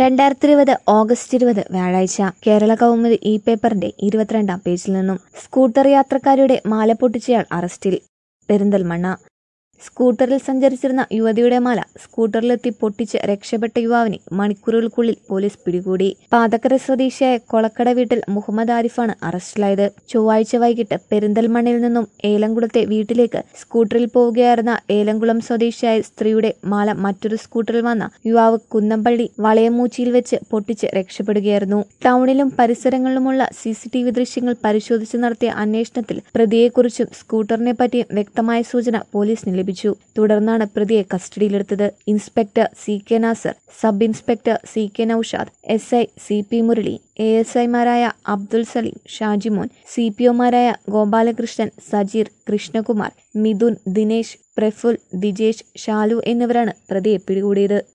രണ്ടായിരത്തി ഇരുപത് ഓഗസ്റ്റ് ഇരുപത് വ്യാഴാഴ്ച കേരള കൗമുദി ഇ പേപ്പറിന്റെ ഇരുപത്തിരണ്ടാം പേജിൽ നിന്നും സ്കൂട്ടർ യാത്രക്കാരുടെ മാല പൊട്ടിച്ചയാൾ അറസ്റ്റിൽ പെരിന്തൽമണ്ണ സ്കൂട്ടറിൽ സഞ്ചരിച്ചിരുന്ന യുവതിയുടെ മാല സ്കൂട്ടറിലെത്തി പൊട്ടിച്ച് രക്ഷപ്പെട്ട യുവാവിനെ മണിക്കൂറുകൾക്കുള്ളിൽ പോലീസ് പിടികൂടി പാതക്കര സ്വദേശിയായ കൊളക്കട വീട്ടിൽ മുഹമ്മദ് ആരിഫാണ് അറസ്റ്റിലായത് ചൊവ്വാഴ്ച വൈകിട്ട് പെരിന്തൽമണ്ണയിൽ നിന്നും ഏലംകുളത്തെ വീട്ടിലേക്ക് സ്കൂട്ടറിൽ പോവുകയായിരുന്ന ഏലംകുളം സ്വദേശിയായ സ്ത്രീയുടെ മാല മറ്റൊരു സ്കൂട്ടറിൽ വന്ന യുവാവ് കുന്നമ്പള്ളി വളയമൂച്ചിയിൽ വെച്ച് പൊട്ടിച്ച് രക്ഷപ്പെടുകയായിരുന്നു ടൗണിലും പരിസരങ്ങളിലുമുള്ള സി സി ടി വി ദൃശ്യങ്ങൾ പരിശോധിച്ച് നടത്തിയ അന്വേഷണത്തിൽ പ്രതിയെക്കുറിച്ചും സ്കൂട്ടറിനെ പറ്റിയും വ്യക്തമായ സൂചന പോലീസിന് ലഭിച്ചു തുടർന്നാണ് പ്രതിയെ കസ്റ്റഡിയിലെടുത്തത് inspector C K Nasar sub inspector C K Noushad S I C P Murali A S ഐമാരായ അബ്ദുൽ സലീം ഷാജിമോൻ സി പി ഒമാരായ ഗോപാലകൃഷ്ണൻ സജീർ കൃഷ്ണകുമാർ മിഥുൻ ദിനേശ് പ്രഫുൽ ദിജേഷ് ഷാലു എന്നിവരാണ് പ്രതിയെ പിടികൂടിയത്